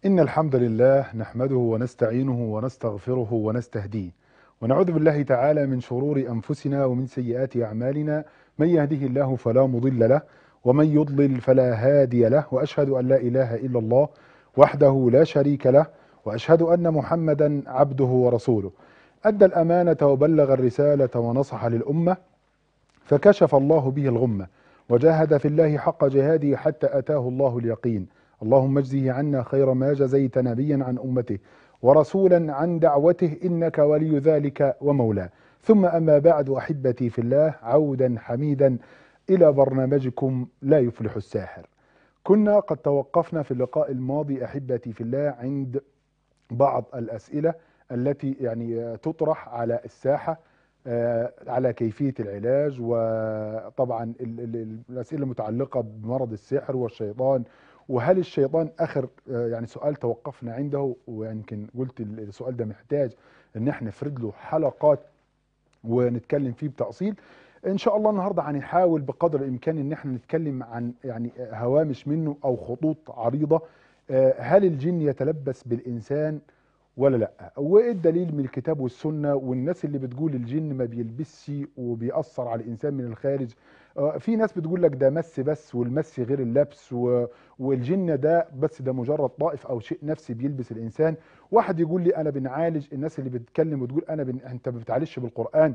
إن الحمد لله نحمده ونستعينه ونستغفره ونستهديه ونعوذ بالله تعالى من شرور أنفسنا ومن سيئات أعمالنا من يهده الله فلا مضل له ومن يضلل فلا هادي له وأشهد أن لا إله إلا الله وحده لا شريك له وأشهد أن محمدا عبده ورسوله أدى الأمانة وبلغ الرسالة ونصح للأمة فكشف الله به الغمة وجاهد في الله حق جهاده حتى أتاه الله اليقين اللهم اجزه عنا خير ما جزيت نبيا عن أمته ورسولا عن دعوته إنك ولي ذلك ومولاه ثم أما بعد أحبتي في الله عودا حميدا إلى برنامجكم لا يفلح الساحر كنا قد توقفنا في اللقاء الماضي أحبتي في الله عند بعض الأسئلة التي يعني تطرح على الساحة آه، على كيفية العلاج وطبعا ال- ال- الأسئلة المتعلقة بمرض السحر والشيطان وهل الشيطان آخر آه، يعني سؤال توقفنا عنده ويمكن قلت ال- السؤال ده محتاج ان احنا نفرد له حلقات ونتكلم فيه بتأصيل ان شاء الله النهارده هنحاول بقدر الامكان ان احنا نتكلم عن يعني هوامش منه او خطوط عريضه آه، هل الجن يتلبس بالانسان ولا لا وايه الدليل من الكتاب والسنه والناس اللي بتقول الجن ما بيلبسش وبيأثر على الانسان من الخارج آه، في ناس بتقول لك ده مس بس والمس غير اللبس و... والجن ده بس ده مجرد طائف او شيء نفسي بيلبس الانسان واحد يقول لي انا بنعالج الناس اللي بتتكلم وتقول انا بن... انت ما بتعالجش بالقران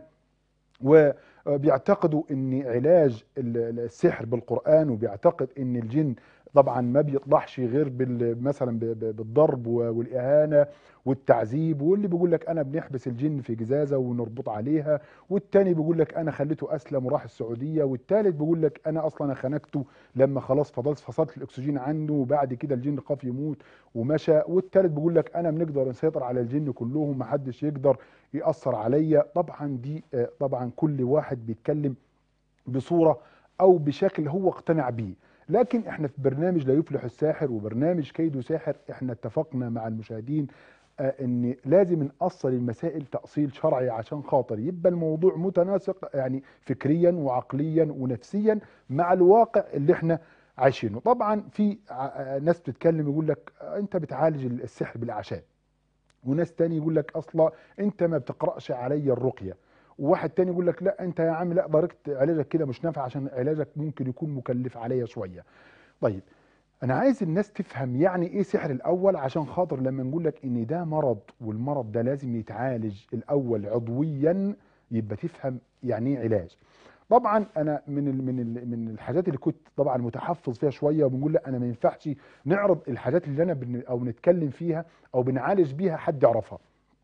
وبيعتقدوا ان علاج ال- ال- السحر بالقران وبيعتقد ان الجن طبعا ما بيطلعش غير بال- مثلا ب- ب- بالضرب و- والاهانه والتعذيب واللي بيقول لك انا بنحبس الجن في جزازه ونربط عليها والتاني بيقول لك انا خليته اسلم وراح السعوديه والتالت بيقول لك انا اصلا خنقته لما خلاص فضلت فصلت الاكسجين عنده وبعد كده الجن خاف يموت ومشى والتالت بيقول لك انا بنقدر نسيطر على الجن كلهم محدش يقدر ياثر عليا طبعا دي آه، طبعا كل واحد بيتكلم بصوره او بشكل هو اقتنع بيه لكن احنا في برنامج لا يفلح الساحر وبرنامج كيدو ساحر احنا اتفقنا مع المشاهدين آه، ان لازم نأصل المسائل تأصيل شرعي عشان خاطر يبقى الموضوع متناسق يعني فكريا وعقليا ونفسيا مع الواقع اللي احنا عايشينه طبعا في ع- آه، ناس بتتكلم يقول لك آه، انت بتعالج السحر بالاعشاب وناس تاني يقول لك اصلا انت ما بتقراش عليا الرقيه وواحد تاني يقول لك لا انت يا عم لا درجه علاجك كده مش نافع عشان علاجك ممكن يكون مكلف عليا شويه طيب انا عايز الناس تفهم يعني ايه سحر الاول عشان خاطر لما نقول لك ان ده مرض والمرض ده لازم يتعالج الاول عضويا يبقى تفهم يعني ايه علاج طبعا انا من ال من ال من الحاجات اللي كنت طبعا متحفظ فيها شويه وبنقول لا انا ما ينفعش نعرض الحاجات اللي انا بن او نتكلم فيها او بنعالج بيها حد يعرفها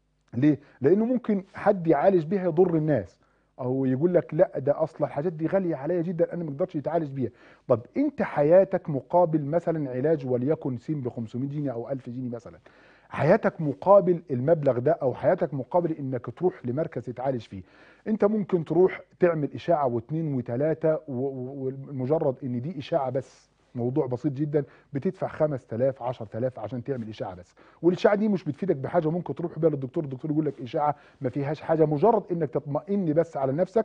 ليه لانه ممكن حد يعالج بيها يضر الناس او يقول لك لا ده اصلا الحاجات دي غاليه عليا جدا انا ما اقدرش يتعالج بيها طب انت حياتك مقابل مثلا علاج وليكن سين ب 500 جنيه او 1000 جنيه مثلا حياتك مقابل المبلغ ده او حياتك مقابل انك تروح لمركز تتعالج فيه انت ممكن تروح تعمل اشاعه واثنين وثلاثه ومجرد ان دي اشاعه بس موضوع بسيط جدا بتدفع 5000 10000 عشان تعمل اشاعه بس والاشاعه دي مش بتفيدك بحاجه ممكن تروح بيها للدكتور الدكتور يقول لك اشاعه ما فيهاش حاجه مجرد انك تطمئن بس على نفسك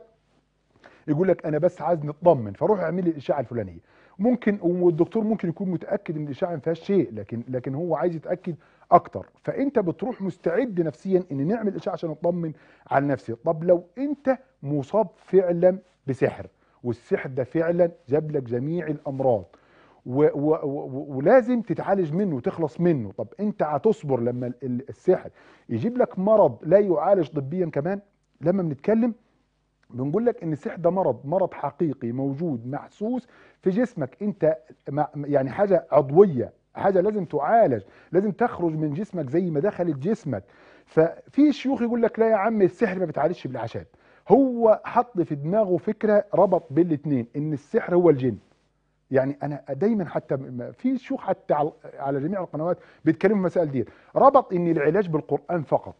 يقول لك انا بس عايز نطمن فروح اعمل لي الاشاعه الفلانيه ممكن والدكتور ممكن يكون متاكد ان الاشاعه ما فيهاش شيء لكن لكن هو عايز يتاكد اكتر فانت بتروح مستعد نفسيا ان نعمل اشاعه عشان اطمن على نفسي طب لو انت مصاب فعلا بسحر والسحر ده فعلا جاب لك جميع الامراض و و و ولازم تتعالج منه وتخلص منه طب انت هتصبر لما ال- ال- السحر يجيب لك مرض لا يعالج طبيا كمان لما بنتكلم بنقول لك ان السحر ده مرض مرض حقيقي موجود محسوس في جسمك انت مع- يعني حاجه عضويه حاجه لازم تعالج لازم تخرج من جسمك زي ما دخلت جسمك ففي شيوخ يقول لك لا يا عم السحر ما بيتعالجش بالاعشاب هو حط في دماغه فكره ربط بين الاثنين ان السحر هو الجن يعني انا دايما حتى م- في شيوخ حتى على- على جميع القنوات بيتكلموا في المسائل دي ربط ان العلاج بالقران فقط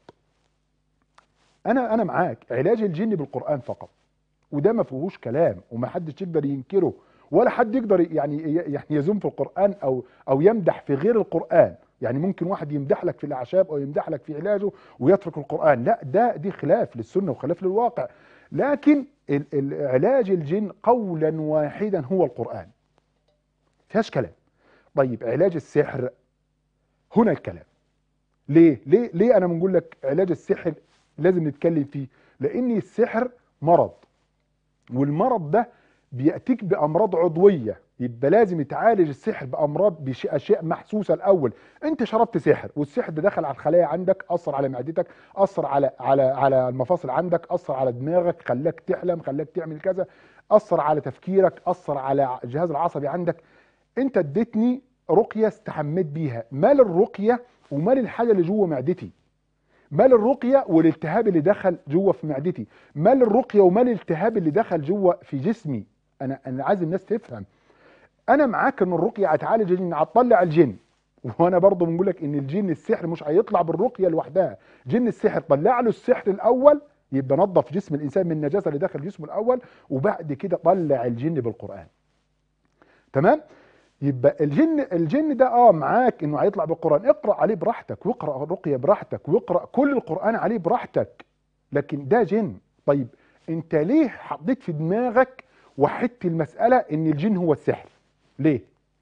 انا انا معاك علاج الجن بالقران فقط وده ما فيهوش كلام وما حدش يقدر ينكره ولا حد يقدر يعني يعني يزوم في القران او او يمدح في غير القران يعني ممكن واحد يمدح لك في الاعشاب او يمدح لك في علاجه ويترك القران لا ده دي خلاف للسنه وخلاف للواقع لكن ال- ال- علاج الجن قولا واحدا هو القران فيهاش كلام طيب علاج السحر هنا الكلام ليه ليه ليه انا بنقول لك علاج السحر لازم نتكلم فيه لان السحر مرض والمرض ده بياتيك بامراض عضويه يبقى لازم يتعالج السحر بامراض باشياء محسوسه الاول انت شربت سحر والسحر ده دخل على الخلايا عندك اثر على معدتك اثر على على على المفاصل عندك اثر على دماغك خلاك تحلم خلاك تعمل كذا اثر على تفكيرك اثر على الجهاز العصبي عندك انت اديتني رقيه استحميت بيها مال الرقيه ومال الحاجه اللي جوه معدتي مال الرقيه والالتهاب اللي دخل جوه في معدتي مال الرقيه ومال الالتهاب اللي دخل جوه في جسمي انا انا عايز الناس تفهم انا معاك ان الرقيه هتعالج الجن هتطلع الجن وانا برضه بنقول لك ان الجن السحر مش هيطلع بالرقيه لوحدها جن السحر طلع له السحر الاول يبقى نظف جسم الانسان من النجاسه اللي داخل جسمه الاول وبعد كده طلع الجن بالقران تمام يبقى الجن الجن ده اه معاك انه هيطلع بالقران اقرا عليه براحتك واقرا الرقيه براحتك واقرا كل القران عليه براحتك لكن ده جن طيب انت ليه حطيت في دماغك وحدت المساله ان الجن هو السحر ليه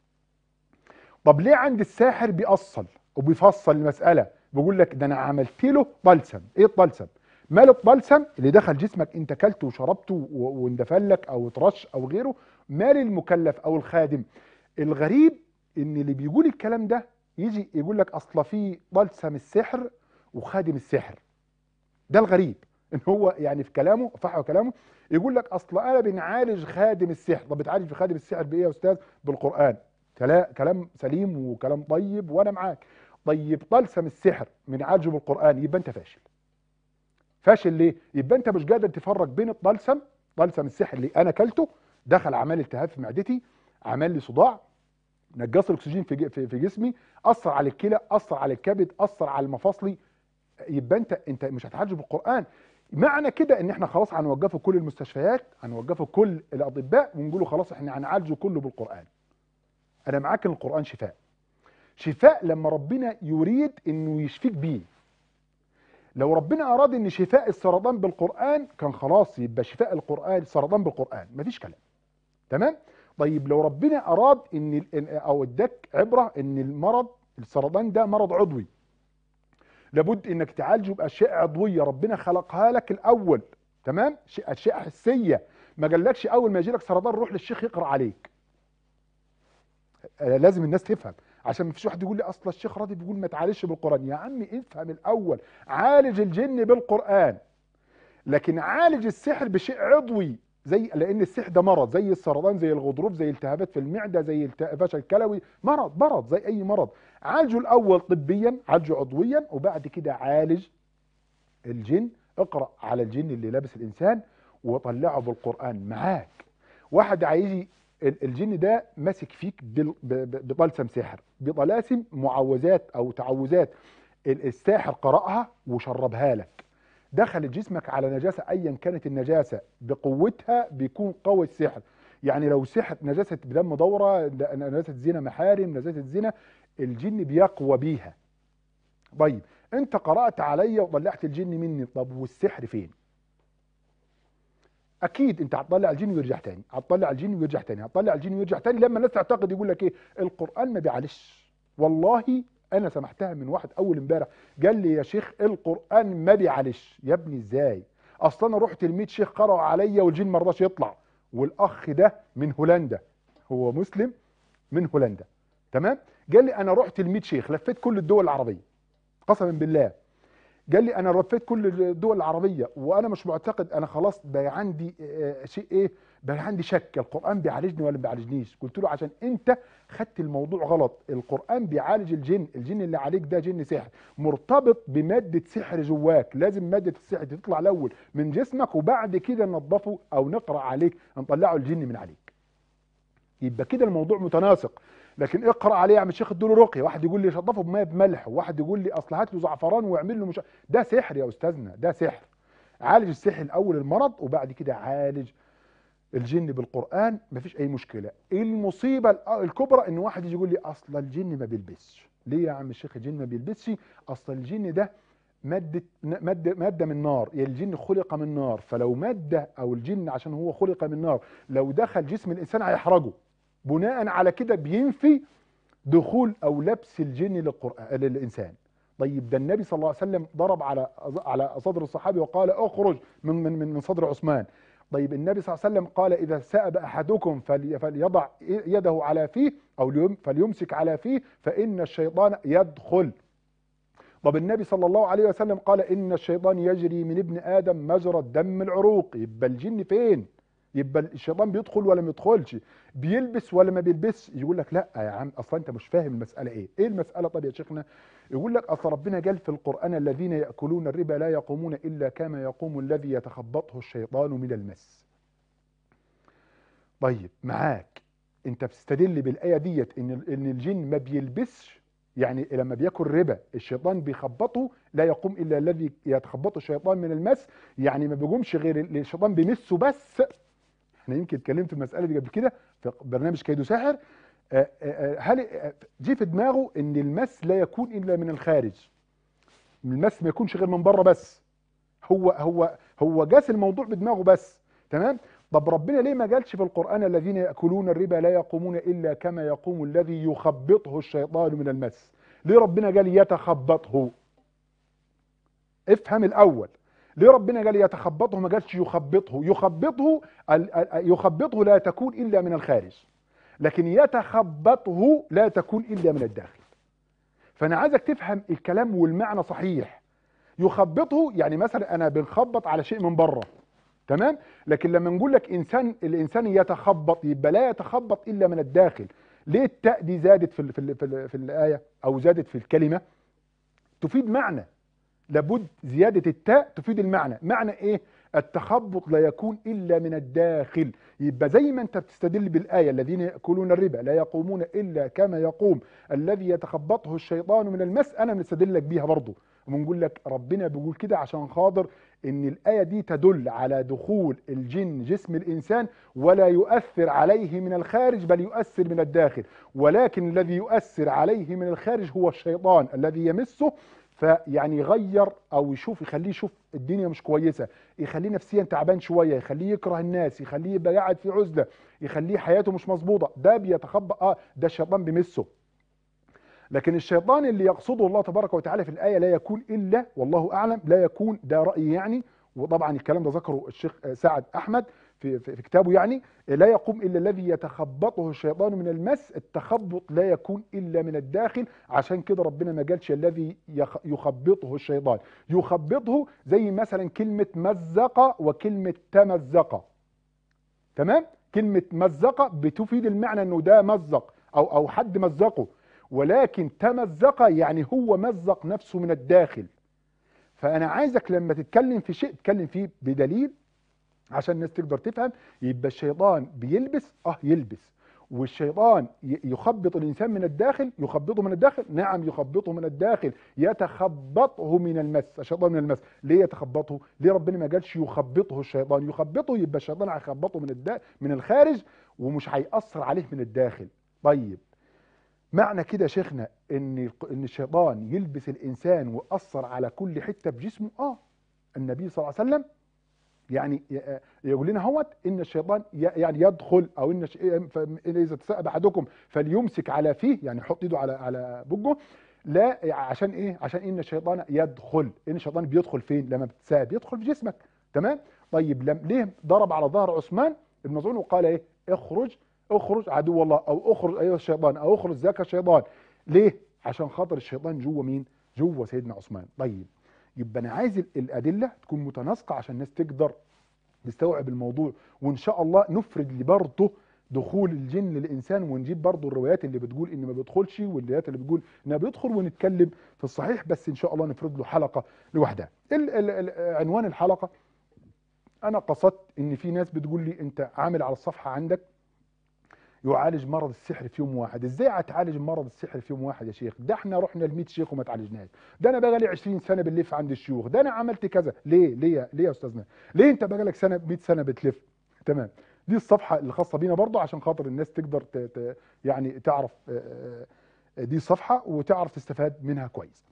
طب ليه عند الساحر بيأصل وبيفصل المساله بيقول لك ده انا عملت له طلسم ايه الطلسم مال الطلسم اللي دخل جسمك انت كلته وشربته واندفن لك او اترش او غيره مال المكلف او الخادم الغريب ان اللي بيقول الكلام ده يجي يقول لك اصل في طلسم السحر وخادم السحر ده الغريب ان هو يعني في كلامه فحوى كلامه يقول لك اصل انا بنعالج خادم السحر طب بتعالج في خادم السحر بايه يا استاذ بالقران كلام سليم وكلام طيب وانا معاك طيب طلسم السحر بنعالجه بالقران يبقى انت فاشل فاشل ليه يبقى انت مش قادر تفرق بين الطلسم طلسم السحر اللي انا كلته دخل عمل التهاب في معدتي عمل لي صداع نقص الاكسجين في في جسمي اثر على الكلى اثر على الكبد اثر على المفاصلي يبقى انت انت مش هتعالجه بالقران معنى كده ان احنا خلاص هنوقفه كل المستشفيات هنوقفه كل الاطباء ونقول خلاص احنا هنعالجه كله بالقران انا معاك ان القران شفاء شفاء لما ربنا يريد انه يشفيك بيه لو ربنا اراد ان شفاء السرطان بالقران كان خلاص يبقى شفاء القران السرطان بالقران مفيش كلام تمام طيب لو ربنا اراد ان او اداك عبره ان المرض السرطان ده مرض عضوي لابد انك تعالجه باشياء عضويه ربنا خلقها لك الاول تمام اشياء حسيه ما قالكش اول ما يجي لك سرطان روح للشيخ يقرا عليك لازم الناس تفهم عشان ما فيش واحد يقول لي اصل الشيخ راضي بيقول ما تعالجش بالقران يا عمي افهم الاول عالج الجن بالقران لكن عالج السحر بشيء عضوي زي لان السحر ده مرض زي السرطان زي الغضروف زي التهابات في المعده زي الفشل الكلوي مرض مرض زي اي مرض عالجه الاول طبيا عالجه عضويا وبعد كده عالج الجن اقرا على الجن اللي لابس الانسان وطلعه بالقران معاك واحد هيجي الجن ده ماسك فيك بطلسم سحر بطلاسم معوذات او تعوذات الساحر قرأها وشربها لك دخلت جسمك على نجاسة ايا كانت النجاسة بقوتها بيكون قوي السحر يعني لو سحر نجاسة بدم دورة نجاسة زنا محارم نجاسة زنا الجن بيقوى بيها طيب انت قرأت عليا وطلعت الجن مني طب والسحر فين اكيد انت هتطلع الجن ويرجع تاني هتطلع الجن ويرجع تاني هتطلع الجن ويرجع تاني لما الناس تعتقد يقول لك ايه القران ما بيعالجش والله انا سمعتها من واحد اول امبارح قال لي يا شيخ القران ما بيعالجش يا ابني ازاي اصل انا رحت ل شيخ قرأوا عليا والجن ما رضاش يطلع والاخ ده من هولندا هو مسلم من هولندا تمام قال لي انا رحت ل شيخ لفيت كل الدول العربيه قسما بالله قال لي انا لفيت كل الدول العربيه وانا مش معتقد انا خلاص بقى عندي شيء ايه بقى عندي شك القران بيعالجني ولا ما بيعالجنيش قلت له عشان انت خدت الموضوع غلط القران بيعالج الجن الجن اللي عليك ده جن سحر مرتبط بماده سحر جواك لازم ماده السحر تطلع الاول من جسمك وبعد كده ننظفه او نقرا عليك نطلعه الجن من عليك يبقى كده الموضوع متناسق لكن اقرا عليه يا عم الشيخ ادوا له رقيه واحد يقول لي شطفه بميه بملح وواحد يقول لي اصل هات له زعفران واعمل له مش ده سحر يا استاذنا ده سحر عالج السحر الاول المرض وبعد كده عالج الجن بالقران مفيش اي مشكله المصيبه الكبرى ان واحد يجي يقول لي اصل الجن ما بيلبسش ليه يا عم الشيخ الجن ما بيلبسش اصل الجن ده مادة مادة مادة من نار يعني الجن خلق من نار فلو مادة أو الجن عشان هو خلق من نار لو دخل جسم الإنسان هيحرجه بناء على كده بينفي دخول او لبس الجن للقرآن للانسان طيب ده النبي صلى الله عليه وسلم ضرب على على صدر الصحابي وقال اخرج من من من صدر عثمان طيب النبي صلى الله عليه وسلم قال اذا سأب احدكم فليضع يده على فيه او فليمسك على فيه فان الشيطان يدخل طب النبي صلى الله عليه وسلم قال ان الشيطان يجري من ابن ادم مجرى الدم العروق يبقى الجن فين يبقى الشيطان بيدخل ولا ما يدخلش بيلبس ولا ما بيلبسش يقول لك لا يا عم اصلا انت مش فاهم المساله ايه ايه المساله طب يا شيخنا يقول لك اصل ربنا قال في القران الذين ياكلون الربا لا يقومون الا كما يقوم الذي يتخبطه الشيطان من المس طيب معاك انت بتستدل بالايه ديت ان ان الجن ما بيلبسش يعني لما بياكل ربا الشيطان بيخبطه لا يقوم الا الذي يتخبطه الشيطان من المس يعني ما بيقومش غير الشيطان بيمسه بس احنا يمكن اتكلمت في المساله دي قبل كده في برنامج كيدو ساحر آه، آه، آه، هل جه في دماغه ان المس لا يكون الا من الخارج المس ما يكونش غير من بره بس هو هو هو جاس الموضوع بدماغه بس تمام طب ربنا ليه ما قالش في القران الذين ياكلون الربا لا يقومون الا كما يقوم الذي يخبطه الشيطان من المس ليه ربنا قال يتخبطه افهم الاول ليه ربنا قال يتخبطه ما قالش يخبطه يخبطه يخبطه لا تكون الا من الخارج لكن يتخبطه لا تكون الا من الداخل فانا عايزك تفهم الكلام والمعنى صحيح يخبطه يعني مثلا انا بنخبط على شيء من بره تمام لكن لما نقول لك انسان الانسان يتخبط يبقى لا يتخبط الا من الداخل ليه التاء دي زادت في في في, في الايه او زادت في الكلمه تفيد معنى لابد زيادة التاء تفيد المعنى معنى ايه التخبط لا يكون إلا من الداخل يبقى زي ما انت بتستدل بالآية الذين يأكلون الربا لا يقومون إلا كما يقوم الذي يتخبطه الشيطان من المس أنا بنستدل لك بيها برضه وبنقول لك ربنا بيقول كده عشان خاطر ان الآية دي تدل على دخول الجن جسم الإنسان ولا يؤثر عليه من الخارج بل يؤثر من الداخل ولكن الذي يؤثر عليه من الخارج هو الشيطان الذي يمسه فيعني يغير او يشوف يخليه يشوف الدنيا مش كويسه يخليه نفسيا تعبان شويه يخليه يكره الناس يخليه يبقى قاعد في عزله يخليه حياته مش مظبوطه ده بيتخبط اه ده الشيطان بيمسه لكن الشيطان اللي يقصده الله تبارك وتعالى في الايه لا يكون الا والله اعلم لا يكون ده رايي يعني وطبعا الكلام ده ذكره الشيخ سعد احمد في, في, في كتابه يعني لا يقوم إلا الذي يتخبطه الشيطان من المس التخبط لا يكون إلا من الداخل عشان كده ربنا ما قالش الذي يخبطه الشيطان يخبطه زي مثلا كلمة مزق وكلمة تمزق تمام كلمة مزق بتفيد المعنى انه ده مزق او او حد مزقه ولكن تمزق يعني هو مزق نفسه من الداخل فانا عايزك لما تتكلم في شيء تتكلم فيه بدليل عشان الناس تقدر تفهم يبقى الشيطان بيلبس اه يلبس والشيطان يخبط الانسان من الداخل يخبطه من الداخل نعم يخبطه من الداخل يتخبطه من المس الشيطان من المس ليه يتخبطه ليه ربنا ما قالش يخبطه الشيطان يخبطه يبقى الشيطان هيخبطه من الدا من الخارج ومش هيأثر عليه من الداخل طيب معنى كده شيخنا ان ان الشيطان يلبس الانسان ويأثر على كل حته في جسمه اه النبي صلى الله عليه وسلم يعني يقول لنا هوت ان الشيطان يعني يدخل او ان اذا تسأب احدكم فليمسك على فيه يعني يحط ايده على على بجه لا عشان ايه عشان ان الشيطان يدخل ان الشيطان بيدخل فين لما بتساب يدخل في جسمك تمام طيب لم ليه ضرب على ظهر عثمان بن مسعود وقال ايه اخرج اخرج عدو الله او اخرج ايها الشيطان او اخرج ذاك الشيطان ليه عشان خاطر الشيطان جوه مين جوه سيدنا عثمان طيب يبقى انا عايز الادله تكون متناسقه عشان الناس تقدر تستوعب الموضوع وان شاء الله نفرد لبرضه دخول الجن للانسان ونجيب برضه الروايات اللي بتقول ان ما بيدخلش والروايات اللي بتقول انه بيدخل ونتكلم في الصحيح بس ان شاء الله نفرد له حلقه لوحدها عنوان الحلقه انا قصدت ان في ناس بتقول لي انت عامل على الصفحه عندك يعالج مرض السحر في يوم واحد ازاي هتعالج مرض السحر في يوم واحد يا شيخ ده احنا رحنا ل 100 شيخ وما تعالجناش ده انا بقى لي 20 سنه بنلف عند الشيوخ ده انا عملت كذا ليه ليه ليه يا استاذنا ليه انت بقى لك سنه 100 سنه بتلف تمام دي الصفحه اللي خاصه بينا برضو عشان خاطر الناس تقدر ت... ت... يعني تعرف دي الصفحه وتعرف تستفاد منها كويس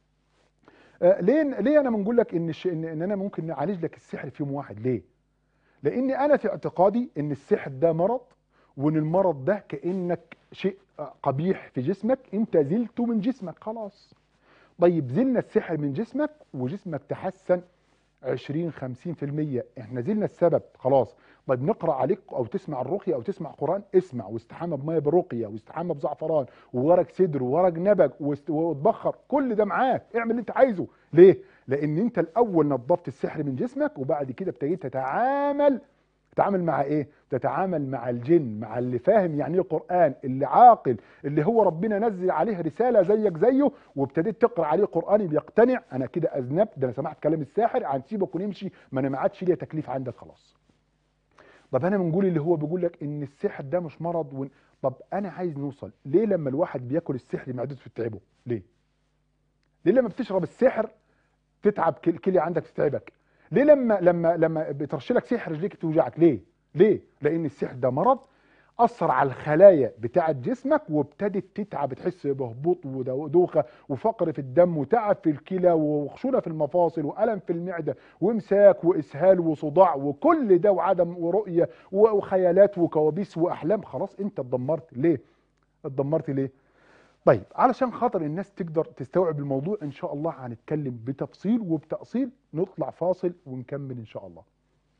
ليه ليه انا بنقول لك ان الش... ان انا ممكن نعالج لك السحر في يوم واحد ليه لان انا في اعتقادي ان السحر ده مرض وان المرض ده كانك شيء قبيح في جسمك انت زلته من جسمك خلاص طيب زلنا السحر من جسمك وجسمك تحسن 20 50% احنا زلنا السبب خلاص طيب نقرا عليك او تسمع الرقيه او تسمع قران اسمع واستحمى بميه بالرقيه واستحمى بزعفران وورق سدر وورق نبق واست- وتبخر كل ده معاك اعمل اللي انت عايزه ليه لان انت الاول نظفت السحر من جسمك وبعد كده ابتديت تتعامل تتعامل مع ايه تتعامل مع الجن مع اللي فاهم يعني ايه قران اللي عاقل اللي هو ربنا نزل عليه رساله زيك زيه وابتديت تقرا عليه قران بيقتنع انا كده اذنبت ده انا سمعت كلام الساحر هنسيبك ونمشي ما انا ما عادش ليا تكليف عندك خلاص طب انا بنقول اللي هو بيقول لك ان السحر ده مش مرض ون... طب انا عايز نوصل ليه لما الواحد بياكل السحر معدته بتتعبه ليه ليه لما بتشرب السحر تتعب كل- الكليه عندك تتعبك ليه لما لما لما بترش لك سحر رجليك توجعك ليه ليه لان السحر ده مرض اثر على الخلايا بتاعه جسمك وابتدت تتعب تحس بهبوط ودوخه وفقر في الدم وتعب في الكلى وخشونه في المفاصل والم في المعده وامساك واسهال وصداع وكل ده وعدم ورؤيه وخيالات وكوابيس واحلام خلاص انت اتدمرت ليه اتدمرت ليه طيب علشان خاطر الناس تقدر تستوعب الموضوع ان شاء الله هنتكلم بتفصيل وبتأصيل نطلع فاصل ونكمل ان شاء الله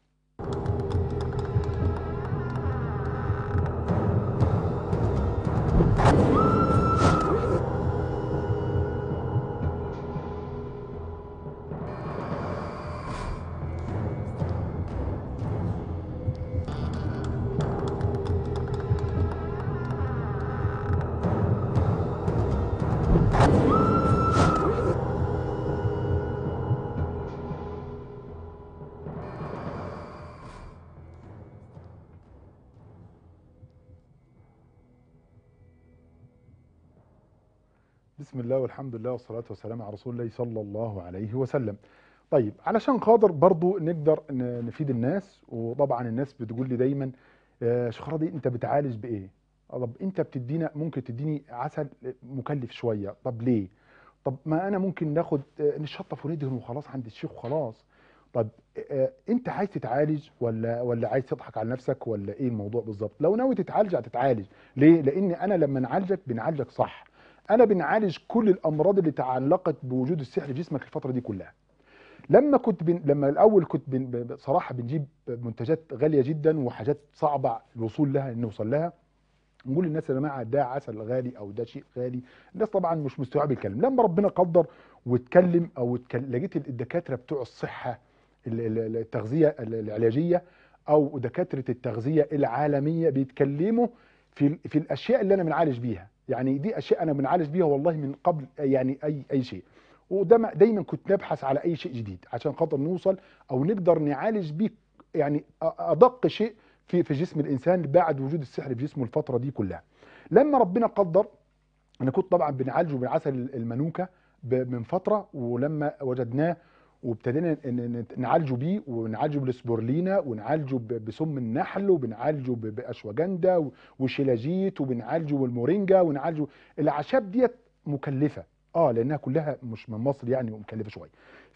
بسم الله والحمد لله والصلاة والسلام على رسول الله صلى الله عليه وسلم طيب علشان خاطر برضو نقدر ن- نفيد الناس وطبعا الناس بتقول لي دايما يا شيخ راضي انت بتعالج بايه طب انت بتدينا ممكن تديني عسل مكلف شوية طب ليه طب ما انا ممكن ناخد آه، نشطف وندهن وخلاص عند الشيخ وخلاص طب آه، انت عايز تتعالج ولا ولا عايز تضحك على نفسك ولا ايه الموضوع بالظبط لو ناوي تتعالج هتتعالج ليه لان انا لما نعالجك بنعالجك صح انا بنعالج كل الامراض اللي تعلقت بوجود السحر في جسمك الفتره دي كلها لما كنت بن... لما الاول كنت بن... ب- بصراحه بنجيب منتجات غاليه جدا وحاجات صعبه الوصول لها ان نوصل لها نقول للناس يا جماعه ده عسل غالي او ده شيء غالي الناس طبعا مش مستوعبه الكلام لما ربنا قدر واتكلم او اتكلم لقيت الدكاتره بتوع الصحه ال- ال- التغذيه ال- العلاجيه او دكاتره التغذيه العالميه بيتكلموا في ال- في الاشياء اللي انا بنعالج بيها يعني دي اشياء انا بنعالج بيها والله من قبل يعني اي اي شيء ودايما دايما كنت نبحث على اي شيء جديد عشان خاطر نوصل او نقدر نعالج بيه يعني أ- ادق شيء في في جسم الانسان بعد وجود السحر في جسمه الفتره دي كلها لما ربنا قدر انا كنت طبعا بنعالجه بالعسل المانوكا ب- من فتره ولما وجدناه وابتدينا ن- ن- نعالجه بيه ونعالجه بالسبورلينا ونعالجه ب- بسم النحل وبنعالجه ب- باشواجندا و- وشيلاجيت وبنعالجه بالمورينجا ونعالجه الاعشاب ديت مكلفه اه لانها كلها مش من مصر يعني ومكلفه شويه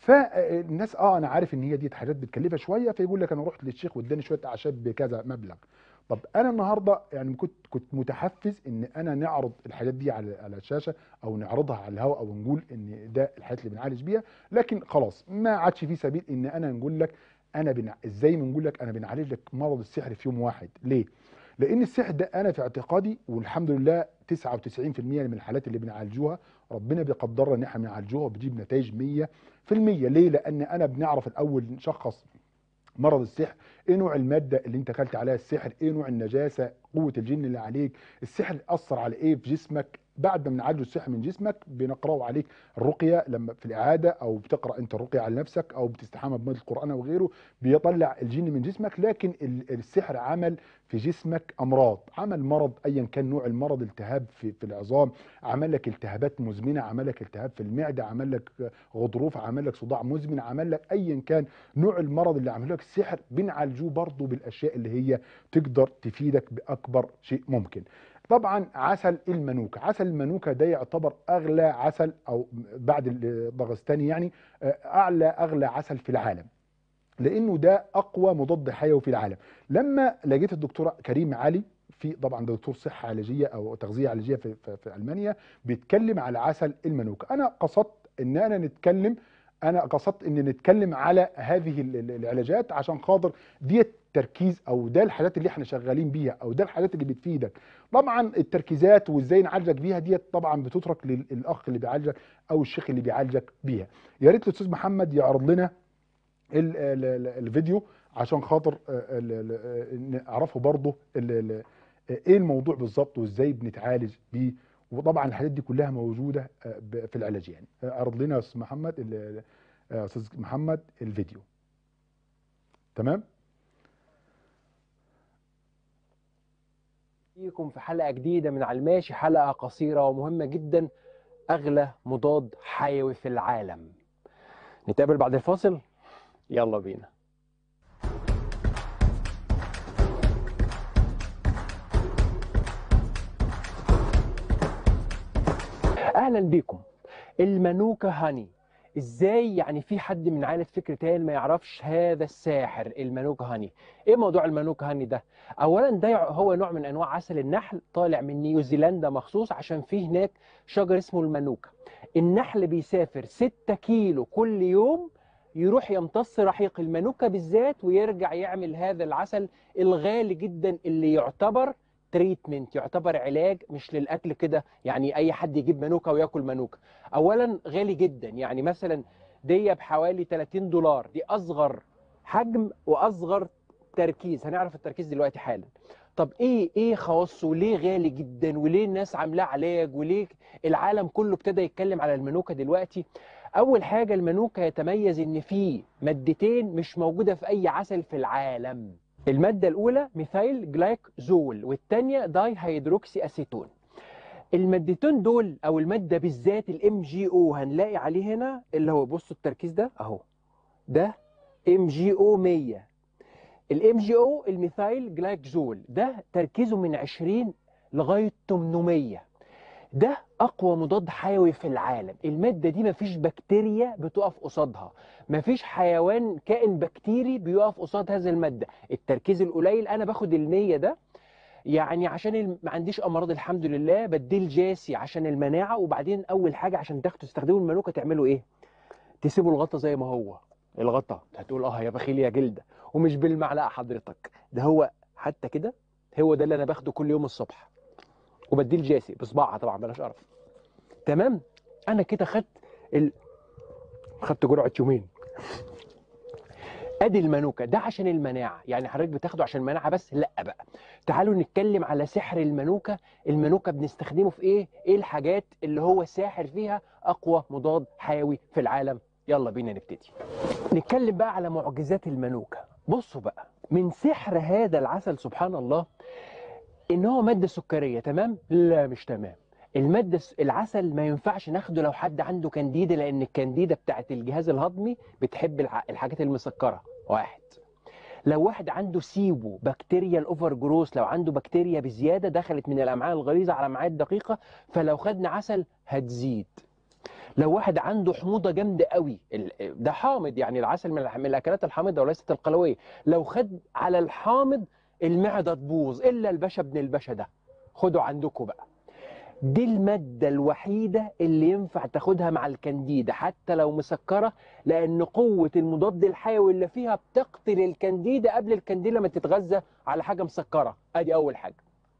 فالناس اه انا عارف ان هي دي حاجات بتكلفها شويه فيقول لك انا رحت للشيخ واداني شويه اعشاب بكذا مبلغ طب انا النهارده يعني كنت كنت متحفز ان انا نعرض الحاجات دي على على الشاشه او نعرضها على الهواء او نقول ان ده الحاجات اللي بنعالج بيها لكن خلاص ما عادش في سبيل ان انا نقول لك انا بنع... ازاي بنقول لك انا بنعالج لك مرض السحر في يوم واحد ليه لان السحر ده انا في اعتقادي والحمد لله 99% من الحالات اللي بنعالجوها ربنا بيقدرنا ان احنا بنعالجوها وبتجيب نتائج 100% ليه لان انا بنعرف الاول نشخص مرض السحر ايه نوع الماده اللي انت اكلت عليها السحر ايه نوع النجاسه قوه الجن اللي عليك السحر اثر على ايه في جسمك بعد ما بنعالجه السحر من جسمك بنقراه عليك الرقيه لما في الاعاده او بتقرا انت الرقيه على نفسك او بتستحمى بميه القران او غيره بيطلع الجن من جسمك لكن ال- السحر عمل في جسمك امراض عمل مرض ايا كان نوع المرض التهاب في, في العظام عمل لك التهابات مزمنه عمل لك التهاب في المعده عمل لك غضروف عمل لك صداع مزمن عمل لك ايا كان نوع المرض اللي عمله لك السحر بنعالجوه برضه بالاشياء اللي هي تقدر تفيدك باكبر شيء ممكن طبعا عسل المانوكا عسل المانوكا ده يعتبر اغلى عسل او بعد الدغستاني يعني آه، اعلى اغلى عسل في العالم لانه ده اقوى مضاد حيوي في العالم لما لقيت الدكتوره كريم علي في طبعا ده دكتور صحه علاجيه او تغذيه علاجيه في, في, في المانيا بيتكلم على عسل المانوكا انا قصدت ان انا نتكلم انا قصدت ان نتكلم على هذه ال- ال- العلاجات عشان خاطر دي التركيز او ده الحاجات اللي احنا شغالين بيها او ده الحاجات اللي بتفيدك طبعا التركيزات وازاي نعالجك بيها دي طبعا بتترك لل- للاخ اللي بيعالجك او الشيخ اللي بيعالجك بيها يا ريت الاستاذ محمد يعرض لنا ال- ال- ال- الفيديو عشان خاطر آه، ال- ال- نعرفه برضه ال- ال- ايه الموضوع بالظبط وازاي بنتعالج بيه وطبعا الحاجات دي كلها موجوده آه، ب- في العلاج يعني آه، اعرض لنا يا استاذ محمد ال- آه، استاذ محمد الفيديو تمام بيكم في حلقة جديدة من على الماشي حلقة قصيرة ومهمة جدا أغلى مضاد حيوي في العالم نتقابل بعد الفاصل يلا بينا أهلا بيكم المانوكا هاني ازاي يعني في حد من عائلة فكر تاني ما يعرفش هذا الساحر المانوكا هاني ايه موضوع المانوكا هاني ده اولا ده يع- هو نوع من انواع عسل النحل طالع من نيوزيلندا مخصوص عشان فيه هناك شجر اسمه المانوكا النحل بيسافر 6 كيلو كل يوم يروح يمتص رحيق المانوكا بالذات ويرجع يعمل هذا العسل الغالي جدا اللي يعتبر تريتمنت يعتبر علاج مش للاكل كده يعني اي حد يجيب مانوكا وياكل مانوكا اولا غالي جدا يعني مثلا دي بحوالي 30 دولار دي اصغر حجم واصغر تركيز هنعرف التركيز دلوقتي حالا طب ايه ايه خواصه وليه غالي جدا وليه الناس عاملاه علاج وليه العالم كله ابتدى يتكلم على المانوكا دلوقتي اول حاجه المانوكا يتميز ان فيه مادتين مش موجوده في اي عسل في العالم الماده الاولى ميثايل جلايكزول والثانيه داي هيدروكسي اسيتون المادتين دول او الماده بالذات الام جي او هنلاقي عليه هنا اللي هو بصوا التركيز ده اهو ده ام جي او 100 الام جي او الميثايل جلايكزول ده تركيزه من 20 لغايه 800 ده اقوى مضاد حيوي في العالم الماده دي مفيش بكتيريا بتقف قصادها مفيش حيوان كائن بكتيري بيقف قصاد هذه الماده التركيز القليل انا باخد ال100 ده يعني عشان الم- ما عنديش امراض الحمد لله بديل جاسي عشان المناعه وبعدين اول حاجه عشان تاخدوا تستخدموا المانوكا تعملوا ايه تسيبوا الغطا زي ما هو الغطا هتقول اه يا بخيل يا جلده ومش بالمعلقه حضرتك ده هو حتى كده هو ده اللي انا باخده كل يوم الصبح وبديل جاسي بصباعها طبعا بلاش قرف تمام انا كده خدت ال... خدت جرعه يومين ادي المانوكا ده عشان المناعه يعني حضرتك بتاخده عشان المناعه بس لا بقى تعالوا نتكلم على سحر المانوكا المانوكا بنستخدمه في ايه ايه الحاجات اللي هو ساحر فيها اقوى مضاد حيوي في العالم يلا بينا نبتدي نتكلم بقى على معجزات المانوكا بصوا بقى من سحر هذا العسل سبحان الله ان هو ماده سكريه تمام لا مش تمام الماده الس- العسل ما ينفعش ناخده لو حد عنده كانديدا لان الكانديدا بتاعت الجهاز الهضمي بتحب الع- الحاجات المسكره واحد لو واحد عنده سيبو بكتيريا الاوفر جروس لو عنده بكتيريا بزياده دخلت من الامعاء الغليظه على الامعاء الدقيقه فلو خدنا عسل هتزيد لو واحد عنده حموضه جامده قوي ال- ده حامض يعني العسل من الح- من الاكلات الحامضه وليست القلويه لو خد على الحامض المعده تبوظ الا الباشا ابن الباشا ده خدوا عندكم بقى دي المادة الوحيدة اللي ينفع تاخدها مع الكانديدا حتى لو مسكرة لأن قوة المضاد الحيوي اللي فيها بتقتل الكانديدا قبل الكانديدا ما تتغذى على حاجة مسكرة أدي أول حاجة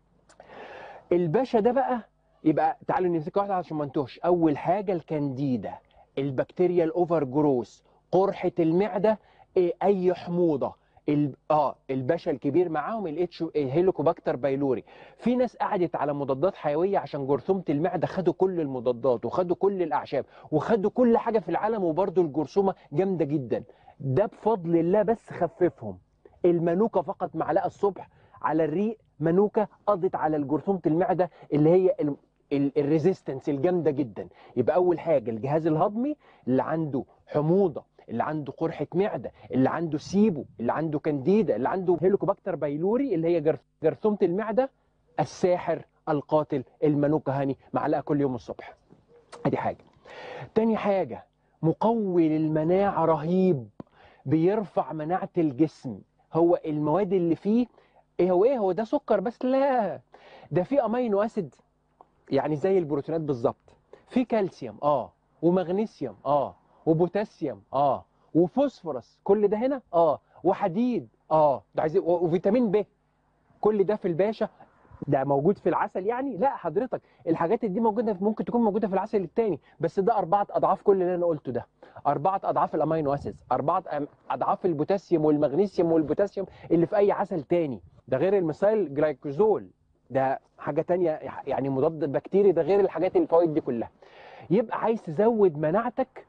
الباشا ده بقى يبقى تعالوا نمسك واحدة عشان ما نتوهش أول حاجة الكانديدا البكتيريا الأوفر جروس قرحة المعدة إيه، أي حموضة ال... اه الباشا الكبير معاهم الاتش هيليكوباكتر بايلوري في ناس قعدت على مضادات حيويه عشان جرثومه المعده خدوا كل المضادات وخدوا كل الاعشاب وخدوا كل حاجه في العالم وبرضه الجرثومه جامده جدا ده بفضل الله بس خففهم المانوكا فقط معلقه الصبح على الريق مانوكا قضت على الجرثومه المعده اللي هي ال... الريزيستنس الجامده جدا يبقى اول حاجه الجهاز الهضمي اللي عنده حموضه اللي عنده قرحه معده اللي عنده سيبو اللي عنده كانديدا اللي عنده هيليكوباكتر بايلوري اللي هي جرث- جرثومه المعده الساحر القاتل المانوكا هاني معلقه كل يوم الصبح ادي حاجه تاني حاجه مقوي للمناعه رهيب بيرفع مناعه الجسم هو المواد اللي فيه ايه هو ايه هو ده سكر بس لا ده في امينو اسيد يعني زي البروتينات بالظبط في كالسيوم اه ومغنيسيوم اه وبوتاسيوم اه وفوسفورس كل ده هنا اه وحديد اه ده عايز وفيتامين ب كل ده في الباشا ده موجود في العسل يعني لا حضرتك الحاجات دي موجوده ممكن تكون موجوده في العسل التاني بس ده اربعه اضعاف كل اللي انا قلته ده اربعه اضعاف الامينو اسيدز اربعه أم- اضعاف البوتاسيوم والمغنيسيوم والبوتاسيوم اللي في اي عسل تاني ده غير الميثايل جلايكوزول ده حاجه تانية يعني مضاد بكتيري ده غير الحاجات الفوائد دي كلها يبقى عايز تزود مناعتك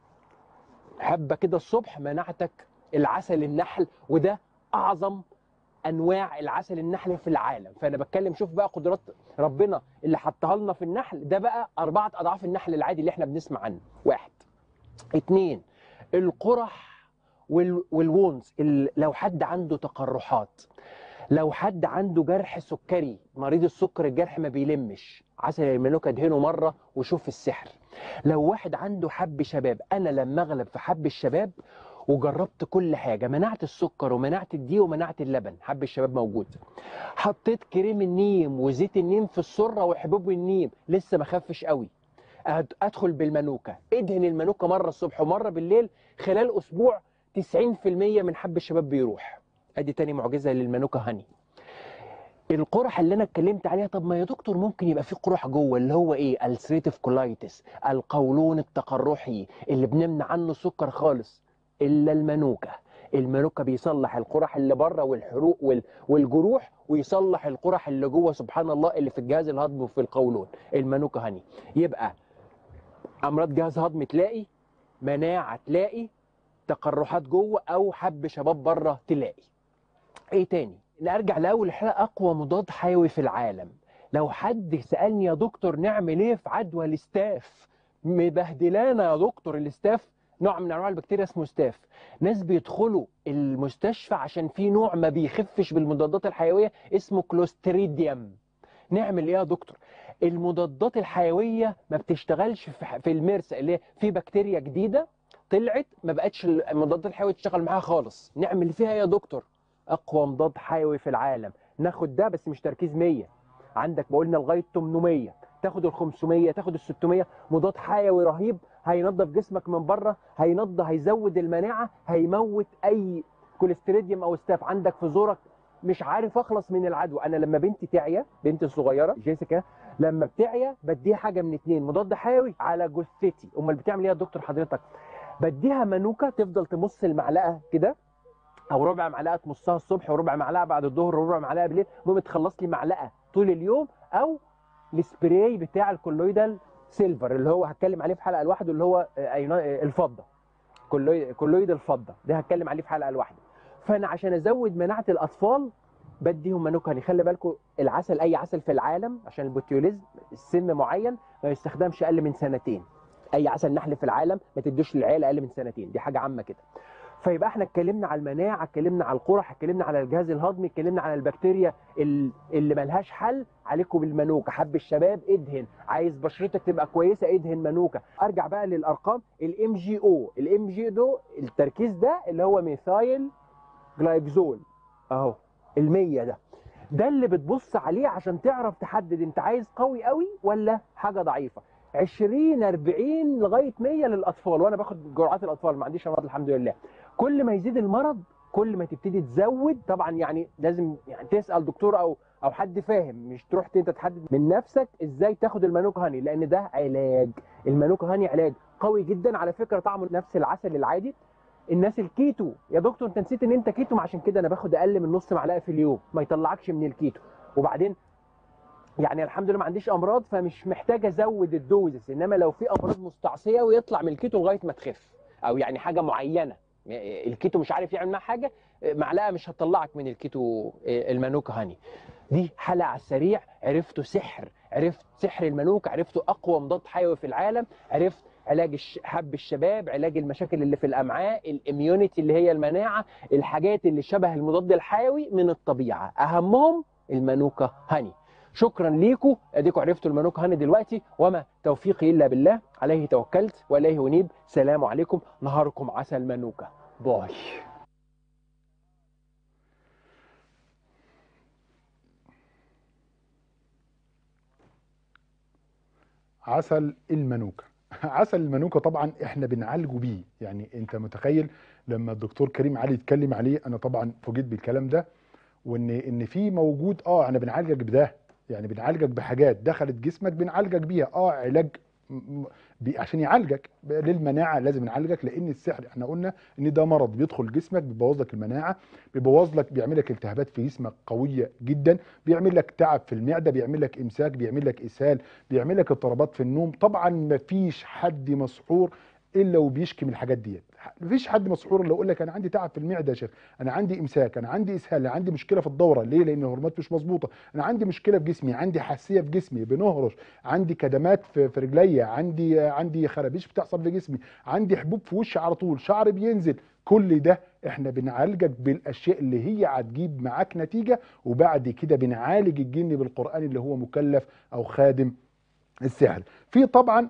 حبه كده الصبح مناعتك العسل النحل وده اعظم انواع العسل النحل في العالم فانا بتكلم شوف بقى قدرات ربنا اللي حطها لنا في النحل ده بقى اربعه اضعاف النحل العادي اللي احنا بنسمع عنه واحد اتنين القرح وال- والوونز ال- لو حد عنده تقرحات لو حد عنده جرح سكري مريض السكر الجرح ما بيلمش عسل الملوكة ادهنه مرة وشوف السحر لو واحد عنده حب شباب انا لما اغلب في حب الشباب وجربت كل حاجة منعت السكر ومنعت الدي ومنعت اللبن حب الشباب موجود حطيت كريم النيم وزيت النيم في السرة وحبوب النيم لسه ما خفش قوي أد- ادخل بالمانوكا ادهن المانوكا مرة الصبح ومرة بالليل خلال اسبوع 90% من حب الشباب بيروح ادي تاني معجزة للمانوكا هاني القرح اللي انا اتكلمت عليها طب ما يا دكتور ممكن يبقى في قرح جوه اللي هو ايه السريتيف كولايتس القولون التقرحي اللي بنمنع عنه السكر خالص الا المانوكا المانوكا بيصلح القرح اللي بره والحروق وال- والجروح ويصلح القرح اللي جوه سبحان الله اللي في الجهاز الهضمي وفي القولون المانوكا هني يبقى امراض جهاز هضم تلاقي مناعه تلاقي تقرحات جوه او حب شباب بره تلاقي ايه تاني نرجع لاول حلقه اقوى مضاد حيوي في العالم لو حد سالني يا دكتور نعمل ايه في عدوى الاستاف مبهدلانا يا دكتور الاستاف نوع من انواع البكتيريا اسمه ستاف ناس بيدخلوا المستشفى عشان في نوع ما بيخفش بالمضادات الحيويه اسمه كلوستريديوم نعمل ايه يا دكتور المضادات الحيويه ما بتشتغلش في في المرسى اللي هي في بكتيريا جديده طلعت ما بقتش المضادات الحيويه تشتغل معاها خالص نعمل فيها ايه يا دكتور اقوى مضاد حيوي في العالم ناخد ده بس مش تركيز 100 عندك بقولنا لغايه 800 تاخد ال 500 تاخد ال 600 مضاد حيوي رهيب هينظف جسمك من بره هينظف هيزود المناعه هيموت اي كوليستريديوم او ستاف عندك في زورك مش عارف اخلص من العدوى انا لما بنتي تعيا بنتي الصغيره جيسيكا لما بتعيا بديها حاجه من اتنين مضاد حيوي على جثتي امال بتعمل ايه يا دكتور حضرتك بديها مانوكا تفضل تمص المعلقه كده او ربع معلقه تمصها الصبح وربع معلقه بعد الظهر وربع معلقه بالليل المهم تخلص لي معلقه طول اليوم او السبراي بتاع الكولويدال سيلفر اللي هو هتكلم عليه في حلقه لوحده اللي هو آه، أينا- آه، الفضه كولوي- كولويد الفضه ده هتكلم عليه في حلقه لوحده فانا عشان ازود مناعه الاطفال بديهم مانوكا خلي بالكم العسل اي عسل في العالم عشان البوتيوليزم السن معين ما يستخدمش اقل من سنتين اي عسل نحل في العالم ما تدوش للعيال اقل من سنتين دي حاجه عامه كده فيبقى احنا اتكلمنا على المناعه اتكلمنا على القرح اتكلمنا على الجهاز الهضمي اتكلمنا على البكتيريا ال- اللي ملهاش حل عليكم بالمانوكا حب الشباب ادهن عايز بشرتك تبقى كويسه ادهن مانوكا ارجع بقى للارقام الام جي او الام جي ده التركيز ده اللي هو ميثايل جلايكزول اهو ال100 ده ده اللي بتبص عليه عشان تعرف تحدد انت عايز قوي قوي ولا حاجه ضعيفه 20 40 لغايه 100 للاطفال وانا باخد جرعات الاطفال ما عنديش امراض الحمد لله كل ما يزيد المرض كل ما تبتدي تزود طبعا يعني لازم يعني تسال دكتور او او حد فاهم مش تروح انت تحدد من نفسك ازاي تاخد المانوكا هاني لان ده علاج المانوكا هاني علاج قوي جدا على فكره طعمه نفس العسل العادي الناس الكيتو يا دكتور انت نسيت ان انت كيتو ما عشان كده انا باخد اقل من نص معلقه في اليوم ما يطلعكش من الكيتو وبعدين يعني الحمد لله ما عنديش امراض فمش محتاج ازود الدوزس انما لو في امراض مستعصيه ويطلع من الكيتو لغايه ما تخف او يعني حاجه معينه الكيتو مش عارف يعمل معاه حاجه معلقه مش هتطلعك من الكيتو المانوكا هاني دي حلقه على السريع عرفتوا سحر عرفت سحر المانوكا عرفتوا اقوى مضاد حيوي في العالم عرفت علاج الش- حب الشباب علاج المشاكل اللي في الامعاء الاميونيتي اللي هي المناعه الحاجات اللي شبه المضاد الحيوي من الطبيعه اهمهم المانوكا هاني شكرا ليكم اديكم عرفتوا المانوكا هاني دلوقتي وما توفيقي الا بالله عليه توكلت واليه انيب سلام عليكم نهاركم عسل مانوكا باي عسل المنوكه عسل المنوكه طبعا احنا بنعالجه بيه يعني انت متخيل لما الدكتور كريم علي يتكلم عليه انا طبعا فوجئت بالكلام ده وان ان في موجود اه احنا بنعالجك بده يعني بنعالجك بحاجات دخلت جسمك بنعالجك بيها اه علاج م- م- بي- عشان يعالجك للمناعه لازم نعالجك لان السحر احنا قلنا ان ده مرض بيدخل جسمك بيبوظ لك المناعه بيبوظ لك بيعمل لك التهابات في جسمك قويه جدا بيعمل لك تعب في المعده بيعمل لك امساك بيعمل لك اسهال بيعمل لك اضطرابات في النوم طبعا مفيش حد مسحور الا وبيشكي من الحاجات ديت مفيش حد مسحور الا يقول لك انا عندي تعب في المعده يا شيخ انا عندي امساك انا عندي اسهال انا عندي مشكله في الدوره ليه لان الهرمونات مش مظبوطه انا عندي مشكله في جسمي عندي حساسيه في جسمي بنهرش عندي كدمات في في رجليا عندي عندي خرابيش بتحصل في جسمي عندي حبوب في وشي على طول شعري بينزل كل ده احنا بنعالجك بالاشياء اللي هي هتجيب معاك نتيجه وبعد كده بنعالج الجن بالقران اللي هو مكلف او خادم السحر في طبعا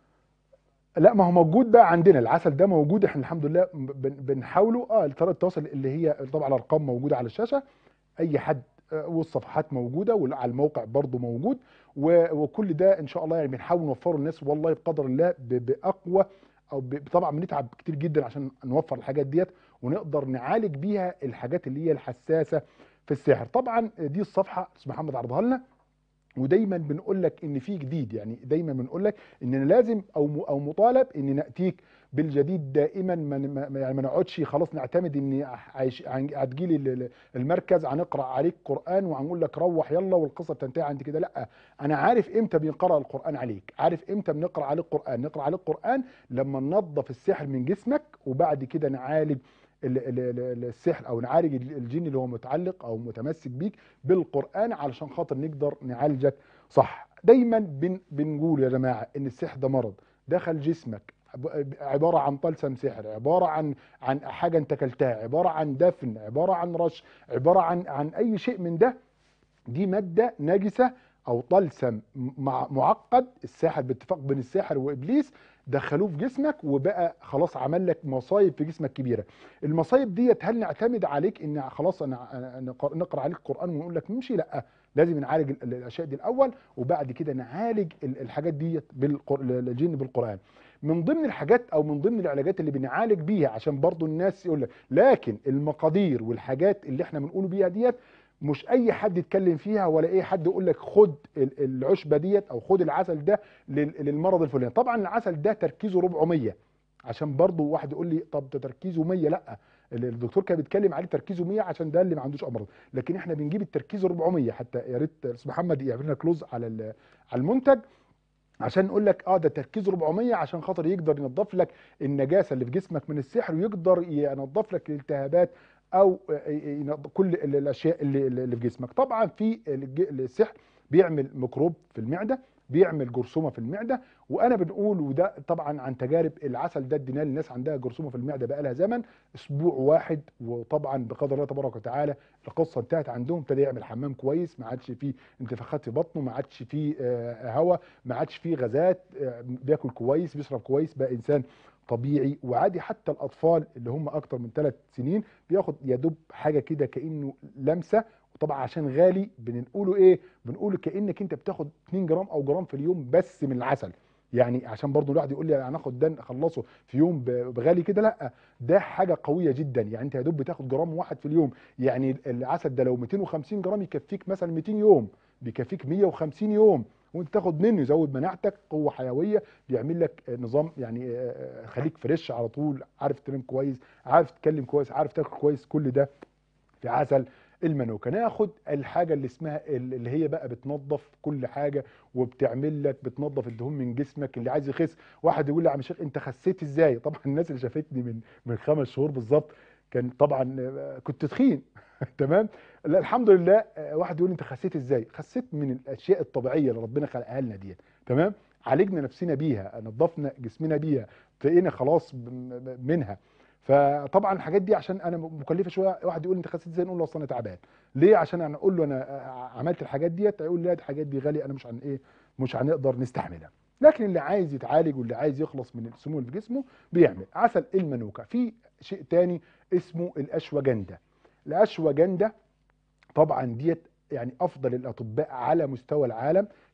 لا ما هو موجود بقى عندنا العسل ده موجود احنا الحمد لله بن- بنحاوله اه طريقه التواصل اللي هي طبعا الارقام موجوده على الشاشه اي حد آه، والصفحات موجوده وعلى الموقع برضه موجود و- وكل ده ان شاء الله يعني بنحاول نوفره للناس والله بقدر الله ب- باقوى او ب- طبعا بنتعب كتير جدا عشان نوفر الحاجات ديت ونقدر نعالج بيها الحاجات اللي هي الحساسه في السحر طبعا دي الصفحه استاذ محمد عرضها لنا ودايما بنقول لك ان في جديد يعني دايما بنقول لك اننا لازم او م- او مطالب ان ناتيك بالجديد دائما ما ما- ما- يعني ما نقعدش خلاص نعتمد ان عايش- عن- هتجيلي ال- ال- المركز هنقرا عليك قران وهنقول لك روح يلا والقصه بتنتهي عند كده لا انا عارف امتى بنقرا القران عليك عارف امتى بنقرا عليك قران نقرا عليك قران لما ننظف السحر من جسمك وبعد كده نعالج ال- ال- ال- السحر او نعالج ال- الجن اللي هو متعلق او متمسك بيك بالقران علشان خاطر نقدر نعالجك صح دايما بن بنقول يا جماعه ان السحر ده مرض دخل جسمك عب- عباره عن طلسم سحر عباره عن عن حاجه انت اكلتها عباره عن دفن عباره عن رش عباره عن عن اي شيء من ده دي ماده نجسه او طلسم مع معقد الساحر باتفاق بين الساحر وابليس دخلوه في جسمك وبقى خلاص عمل لك مصايب في جسمك كبيره المصايب ديت هل نعتمد عليك ان خلاص انا أنا نقرا نقرأ عليك القران ونقول لك نمشي لا لازم نعالج ال- الاشياء دي الاول وبعد كده نعالج ال- الحاجات ديت بالقر- الجن بالقران من ضمن الحاجات او من ضمن العلاجات اللي بنعالج بيها عشان برضو الناس يقول لك لكن المقادير والحاجات اللي احنا بنقول بيها ديت مش اي حد يتكلم فيها ولا اي حد يقول لك خد ال- العشبه ديت او خد العسل ده لل- للمرض الفلاني طبعا العسل ده تركيزه 400 عشان برضو واحد يقول لي طب ده تركيزه 100 لا ال- الدكتور كان بيتكلم عليه تركيزه 100 عشان ده اللي ما عندوش امراض لكن احنا بنجيب التركيز 400 حتى يا ريت استاذ محمد يعمل لنا كلوز على ال- على المنتج عشان نقول لك اه ده تركيز 400 عشان خاطر يقدر ينظف لك النجاسه اللي في جسمك من السحر ويقدر ينظف لك الالتهابات او ينظ- كل ال- الاشياء اللي, اللي في جسمك طبعا في الج- السحر بيعمل ميكروب في المعده بيعمل جرثومه في المعده وانا بنقول وده طبعا عن تجارب العسل ده اديناه للناس عندها جرثومه في المعده بقى لها زمن اسبوع واحد وطبعا بقدر الله تبارك وتعالى القصه انتهت عندهم ابتدى يعمل حمام كويس ما عادش فيه انتفاخات في بطنه ما عادش فيه آه، هواء ما عادش فيه غازات آه، بياكل كويس بيشرب كويس بقى انسان طبيعي وعادي حتى الاطفال اللي هم اكتر من ثلاث سنين بياخد يا دوب حاجه كده كانه لمسه وطبعا عشان غالي بنقوله ايه بنقوله كانك انت بتاخد 2 جرام او جرام في اليوم بس من العسل يعني عشان برضو الواحد يقول لي هناخد ده نخلصه في يوم ب- بغالي كده لا ده حاجه قويه جدا يعني انت يا دوب بتاخد جرام واحد في اليوم يعني العسل ده لو 250 جرام يكفيك مثلا 200 يوم بيكفيك 150 يوم وانت تاخد منه يزود مناعتك قوه حيويه بيعمل لك نظام يعني آه، خليك فريش على طول عارف تنام كويس عارف تتكلم كويس عارف تاكل كويس كل ده في عسل المنوكه ناخد الحاجه اللي اسمها اللي هي بقى بتنظف كل حاجه وبتعمل لك بتنظف الدهون من جسمك اللي عايز يخس واحد يقول لي يا عم شيخ انت خسيت ازاي طبعا الناس اللي شافتني من من خمس شهور بالظبط كان طبعا آه، كنت تخين تمام لا الحمد لله آه، واحد يقول لي انت خسيت ازاي خسيت من الاشياء الطبيعيه اللي ربنا خلقها لنا ديت تمام عالجنا نفسنا بيها نظفنا جسمنا بيها بقينا خلاص ب- ب- منها فطبعا الحاجات دي عشان انا مكلفه شويه واحد يقول لي انت خسيت ازاي نقول له اصل انا تعبان ليه عشان انا اقول له انا آه، عملت الحاجات ديت هيقول لي لا دي الحاجات دي غاليه انا مش عن ايه مش هنقدر نستحملها لكن اللي عايز يتعالج واللي عايز يخلص من السموم اللي في جسمه بيعمل عسل المنوكه في شيء تاني اسمه الاشواجندا الاشواجندا طبعا ديت يعني افضل الاطباء على مستوى العالم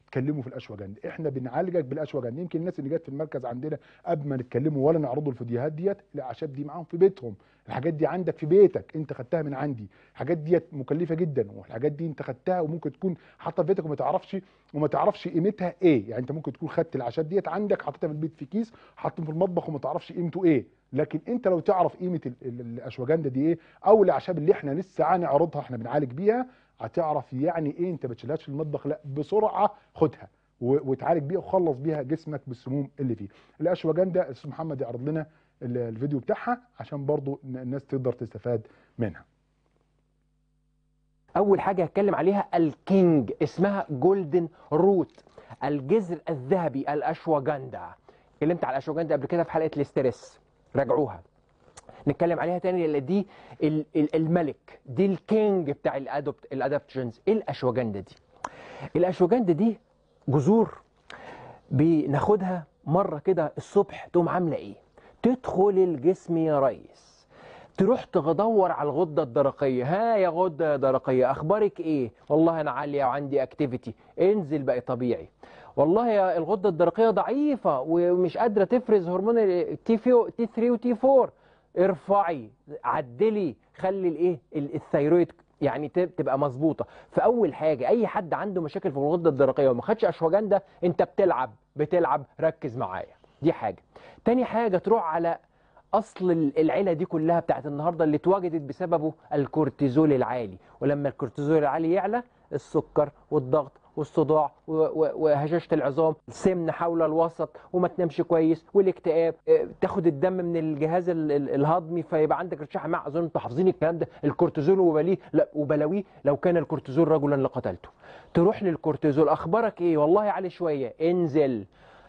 تكلموا في الاشواجندا احنا بنعالجك بالاشواجندا يمكن الناس اللي جت في المركز عندنا قبل ما نتكلموا ولا نعرضوا الفيديوهات ديت الاعشاب دي معاهم في بيتهم الحاجات دي عندك في بيتك انت خدتها من عندي الحاجات ديت مكلفه جدا والحاجات دي انت خدتها وممكن تكون حاطه في بيتك وما تعرفش وما تعرفش قيمتها ايه يعني انت ممكن تكون خدت الاعشاب ديت عندك حطيتها في البيت في كيس حاطه في المطبخ وما تعرفش قيمته ايه لكن انت لو تعرف قيمه ال- ال- الاشواجندا دي ايه او الاعشاب اللي احنا لسه هنعرضها احنا بنعالج بيها هتعرف يعني ايه انت ما تشيلهاش في المطبخ لا بسرعه خدها و- وتعالج بيها وخلص بيها جسمك بالسموم اللي فيه الاشواجندا الاستاذ محمد يعرض لنا ال- الفيديو بتاعها عشان برضو ن- الناس تقدر تستفاد منها اول حاجه هتكلم عليها الكينج اسمها جولدن روت الجذر الذهبي الاشواجندا اتكلمت على الاشواجندا قبل كده في حلقه الاسترس راجعوها نتكلم عليها تاني لان دي ال- ال- الملك دي الكينج بتاع الادوبت الادابتشنز ايه الاشواجندا دي الاشواجندا دي جذور بناخدها مره كده الصبح تقوم عامله ايه تدخل الجسم يا ريس تروح تدور على الغده الدرقيه ها يا غده درقيه اخبارك ايه والله انا عاليه وعندي اكتيفيتي انزل بقى طبيعي والله يا الغده الدرقيه ضعيفه ومش قادره تفرز هرمون التي تي 3 وتي 4 ارفعي عدلي خلي الايه ال- الثيرويد يعني ت- تبقى مظبوطه فاول حاجه اي حد عنده مشاكل في الغده الدرقيه وما خدش اشواجندا انت بتلعب بتلعب ركز معايا دي حاجه تاني حاجه تروح على اصل ال- العيله دي كلها بتاعت النهارده اللي اتوجدت بسببه الكورتيزول العالي ولما الكورتيزول العالي يعلى السكر والضغط والصداع و- و- وهشاشه العظام السمنه حول الوسط وما تنامش كويس والاكتئاب آه، تاخد الدم من الجهاز ال- ال- الهضمي فيبقى عندك ارتشاح مع اظن انتوا حافظين الكلام ده الكورتيزول وبليه لا وبلاويه لو كان الكورتيزول رجلا لقتلته تروح للكورتيزول اخبارك ايه والله عالي شويه انزل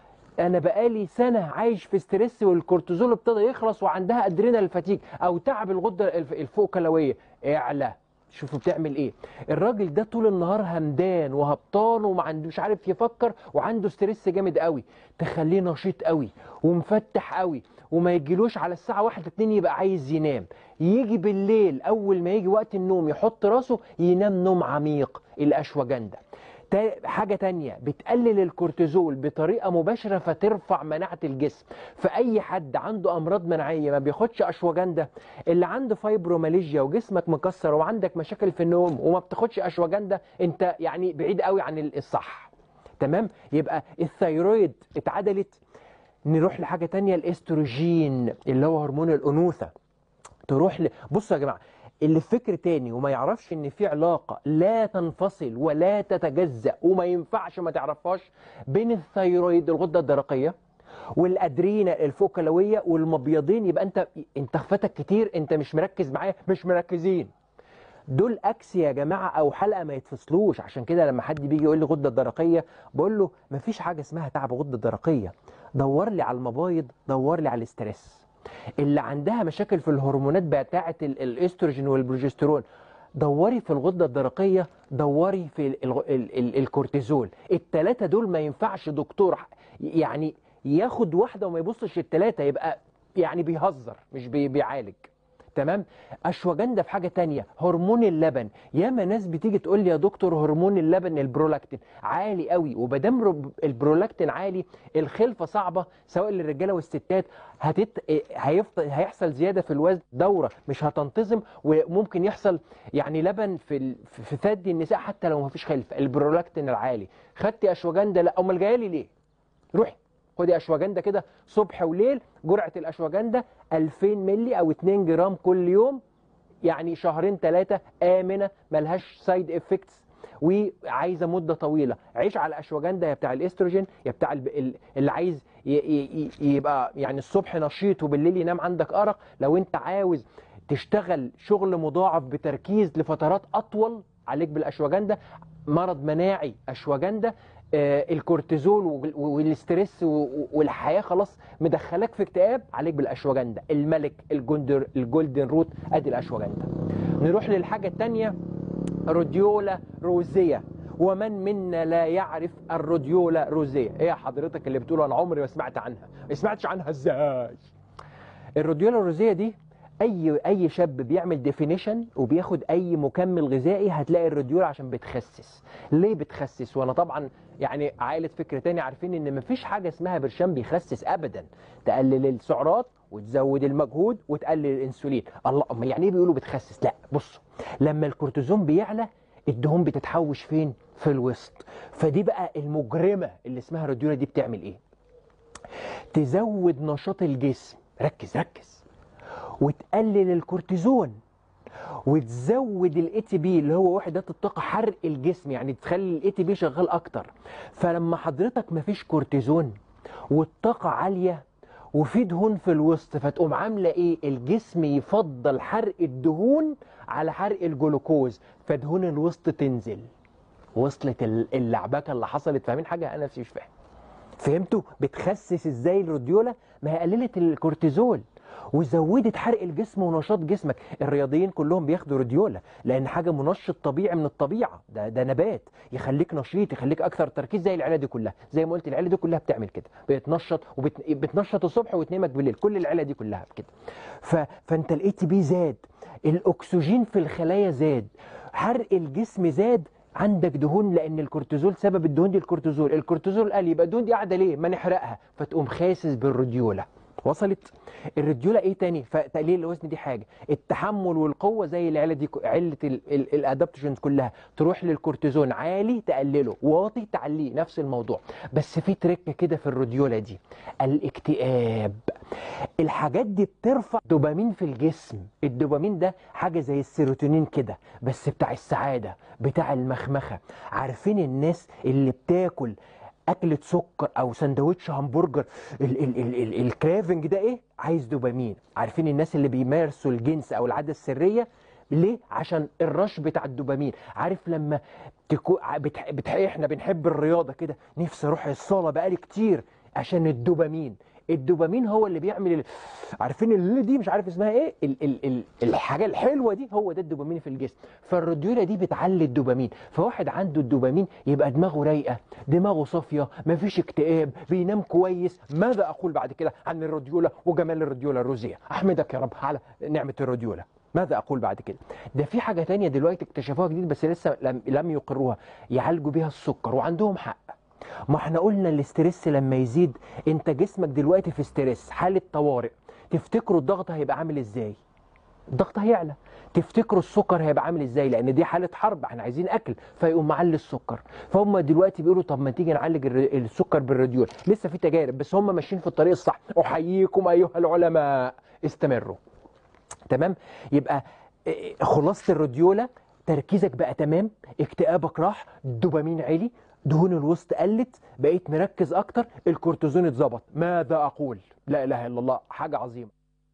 انا بقالي سنه عايش في ستريس والكورتيزول ابتدى يخلص وعندها ادرينال فاتيج او تعب الغده الف- الفوق كلويه اعلى شوفوا بتعمل ايه الراجل ده طول النهار همدان وهبطان وما عندوش عارف يفكر وعنده ستريس جامد قوي تخليه نشيط قوي ومفتح قوي وما يجيلوش على الساعة واحدة اتنين يبقى عايز ينام يجي بالليل أول ما يجي وقت النوم يحط راسه ينام نوم عميق الأشواجندا تا- حاجة تانية بتقلل الكورتيزول بطريقة مباشرة فترفع مناعة الجسم فأي حد عنده أمراض مناعية ما بياخدش أشواجندا اللي عنده فايبروماليجيا وجسمك مكسر وعندك مشاكل في النوم وما بتاخدش أشواجندا أنت يعني بعيد قوي عن الصح تمام يبقى الثيرويد اتعدلت نروح لحاجة تانية الاستروجين اللي هو هرمون الأنوثة تروح ل... بصوا يا جماعه اللي في فكر تاني وما يعرفش ان في علاقه لا تنفصل ولا تتجزا وما ينفعش ما تعرفهاش بين الثيرويد الغده الدرقيه والادرينا الفوكلويه والمبيضين يبقى انت انت فاتك كتير انت مش مركز معايا مش مركزين دول اكس يا جماعه او حلقه ما يتفصلوش عشان كده لما حد بيجي يقول لي غده درقيه بقول له مفيش حاجه اسمها تعب غده درقيه دور لي على المبايض دور لي على الاسترس اللي عندها مشاكل في الهرمونات بتاعه ال- الاستروجين والبروجسترون دوري في الغده الدرقيه دوري في ال ال ال ال الكورتيزول الثلاثه دول ما ينفعش دكتور يعني ياخد واحده وما يبصش الثلاثه يبقى يعني بيهزر مش بي بيعالج تمام اشواجندا في حاجه تانية هرمون اللبن ياما ناس بتيجي تقول لي يا دكتور هرمون اللبن البرولاكتين عالي قوي وبدام رب- البرولاكتين عالي الخلفه صعبه سواء للرجاله والستات هتت... هيفضل هيحصل زياده في الوزن دوره مش هتنتظم وممكن يحصل يعني لبن في ال... في ثدي النساء حتى لو ما فيش خلفه البرولاكتين العالي خدتي اشواجندا لا امال جايه لي ليه روحي خدي اشواجندا كده صبح وليل جرعه الاشواجندا 2000 مللي او 2 جرام كل يوم يعني شهرين ثلاثه امنه ملهاش سايد افكتس وعايزه مده طويله عيش على اشواجندا يا بتاع الاستروجين يا بتاع الب- ال- اللي عايز ي- ي- ي- يبقى يعني الصبح نشيط وبالليل ينام عندك ارق لو انت عاوز تشتغل شغل مضاعف بتركيز لفترات اطول عليك بالاشواجندا مرض مناعي اشواجندا آه، الكورتيزول وال- والاسترس و- و- والحياه خلاص مدخلاك في اكتئاب عليك بالاشواجندا الملك الجندر الجولدن روت ادي الاشواجندا نروح للحاجه الثانيه روديولا روزيه ومن منا لا يعرف الروديولا روزيه ايه يا حضرتك اللي بتقول انا عمري ما سمعت عنها ما سمعتش عنها ازاي الروديولا الروزيه دي اي اي شاب بيعمل ديفينيشن وبياخد اي مكمل غذائي هتلاقي الراديول عشان بتخسس ليه بتخسس وانا طبعا يعني عائله فكر تاني عارفين ان مفيش حاجه اسمها برشام بيخسس ابدا تقلل السعرات وتزود المجهود وتقلل الانسولين الله امال يعني ايه بيقولوا بتخسس لا بصوا لما الكورتيزون بيعلى الدهون بتتحوش فين في الوسط فدي بقى المجرمه اللي اسمها راديولا دي بتعمل ايه تزود نشاط الجسم ركز ركز وتقلل الكورتيزون وتزود الاي تي بي اللي هو وحدات الطاقه حرق الجسم يعني تخلي الاي تي بي شغال اكتر فلما حضرتك مفيش كورتيزون والطاقه عاليه وفي دهون في الوسط فتقوم عامله ايه الجسم يفضل حرق الدهون على حرق الجلوكوز فدهون الوسط تنزل وصلت ال- اللعبكه اللي حصلت فاهمين حاجه انا نفسي مش فاهم فهمتوا بتخسس ازاي الراديولا ما هي قللت الكورتيزول وزودت حرق الجسم ونشاط جسمك الرياضيين كلهم بياخدوا راديولا لان حاجه منشط طبيعي من الطبيعه ده ده نبات يخليك نشيط يخليك اكثر تركيز زي العيله دي كلها زي ما قلت العيله دي كلها بتعمل كده بتنشط وبتنشط الصبح وتنامك بالليل كل العيله دي كلها كده ف... فانت الاي تي بي زاد الاكسجين في الخلايا زاد حرق الجسم زاد عندك دهون لان الكورتيزول سبب الدهون دي الكورتيزول الكورتيزول قال يبقى الدهون دي قاعده ليه ما نحرقها فتقوم خاسس بالراديولا وصلت الراديولا ايه تاني فتقليل الوزن دي حاجه التحمل والقوه زي العيله دي عله الادابتشنز كلها تروح للكورتيزون عالي تقلله واطي تعليه نفس الموضوع بس في تريك كده في الراديولا دي الاكتئاب الحاجات دي بترفع دوبامين في الجسم الدوبامين ده حاجه زي السيروتونين كده بس بتاع السعاده بتاع المخمخه عارفين الناس اللي بتاكل اكله سكر او سندوتش همبرجر ال ال ال ال الكرافنج ده ايه عايز دوبامين عارفين الناس اللي بيمارسوا الجنس او العاده السريه ليه عشان الرش بتاع الدوبامين عارف لما تكو بتح... بتح... احنا بنحب الرياضه كده نفسي اروح الصاله بقالي كتير عشان الدوبامين الدوبامين هو اللي بيعمل ال... عارفين اللي دي مش عارف اسمها ايه ال... ال... ال... الحاجه الحلوه دي هو ده الدوبامين في الجسم فالراديولا دي بتعلي الدوبامين فواحد عنده الدوبامين يبقى دماغه رايقه دماغه صافيه مفيش اكتئاب بينام كويس ماذا اقول بعد كده عن الراديولا وجمال الراديولا الروزيه احمدك يا رب على نعمه الراديولا ماذا اقول بعد كده ده في حاجه تانية دلوقتي اكتشفوها جديد بس لسه لم, لم يقروها يعالجوا بيها السكر وعندهم حق ما احنا قلنا الاسترس لما يزيد انت جسمك دلوقتي في استرس حاله طوارئ تفتكروا الضغط هيبقى عامل ازاي الضغط هيعلى تفتكروا السكر هيبقى عامل ازاي لان دي حاله حرب احنا عايزين اكل فيقوم معلي السكر فهم دلوقتي بيقولوا طب ما تيجي نعالج السكر بالراديول لسه في تجارب بس هم ماشيين في الطريق الصح احييكم ايها العلماء استمروا تمام يبقى خلاصه الراديولا تركيزك بقى تمام اكتئابك راح الدوبامين عالي دهون الوسط قلت بقيت مركز اكتر الكورتيزون اتظبط ماذا اقول لا اله الا الله حاجه عظيمه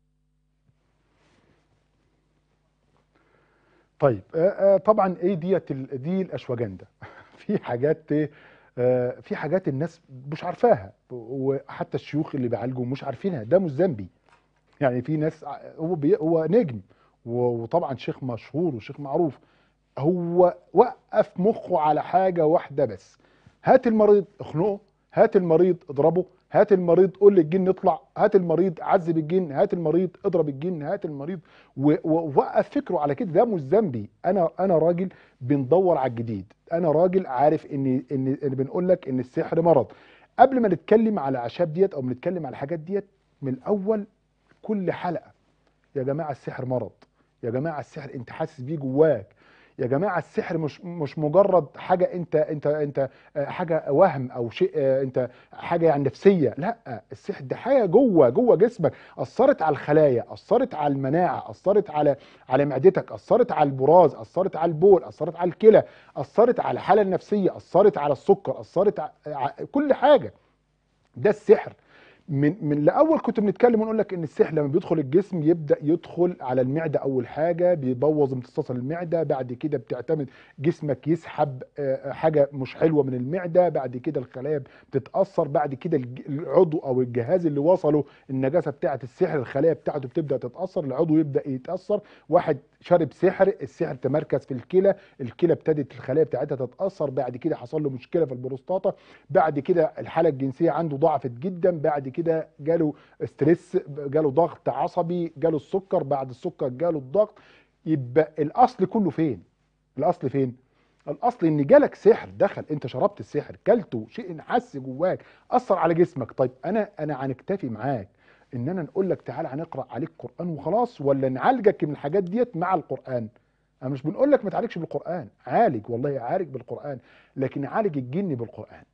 طيب آه طبعا ايه ديت دي الاشواجندا في حاجات آه في حاجات الناس مش عارفاها وحتى الشيوخ اللي بيعالجوا مش عارفينها ده مش ذنبي يعني في ناس هو بي هو نجم وطبعا شيخ مشهور وشيخ معروف هو وقف مخه على حاجة واحدة بس هات المريض اخنقه هات المريض اضربه هات المريض قول للجن اطلع هات المريض عذب الجن هات المريض اضرب الجن هات المريض ووقف فكره على كده ده مش ذنبي انا انا راجل بندور على الجديد انا راجل عارف ان ان, إن بنقول لك ان السحر مرض قبل ما نتكلم على اعشاب ديت او بنتكلم على الحاجات ديت من الاول كل حلقه يا جماعه السحر مرض يا جماعه السحر انت حاسس بيه جواك يا جماعه السحر مش مش مجرد حاجه انت انت انت حاجه وهم او شيء انت حاجه يعني نفسيه لا السحر ده حاجه جوه جوه جسمك اثرت على الخلايا اثرت على المناعه اثرت على على معدتك اثرت على البراز اثرت على البول اثرت على الكلى اثرت على الحاله النفسيه اثرت على السكر اثرت على كل حاجه ده السحر من من الاول كنت بنتكلم ونقول لك ان السحر لما بيدخل الجسم يبدا يدخل على المعده اول حاجه بيبوظ امتصاص المعده بعد كده بتعتمد جسمك يسحب حاجه مش حلوه من المعده بعد كده الخلايا بتتاثر بعد كده العضو او الجهاز اللي وصله النجاسه بتاعه السحر الخلايا بتاعته بتبدا تتاثر العضو يبدا يتاثر واحد شرب سحر السحر تمركز في الكلى الكلى ابتدت الخلايا بتاعتها تتاثر بعد كده حصل له مشكله في البروستاتا بعد كده الحاله الجنسيه عنده ضعفت جدا بعد كده جاله ستريس جاله ضغط عصبي جاله السكر بعد السكر جاله الضغط يبقى الاصل كله فين الاصل فين الاصل ان جالك سحر دخل انت شربت السحر كلته شيء انحس جواك اثر على جسمك طيب انا انا هنكتفي معاك ان انا نقول لك تعالى هنقرا عليك قران وخلاص ولا نعالجك من الحاجات ديت مع القران انا مش بنقول لك ما تعالجش بالقران عالج والله عالج بالقران لكن عالج الجن بالقران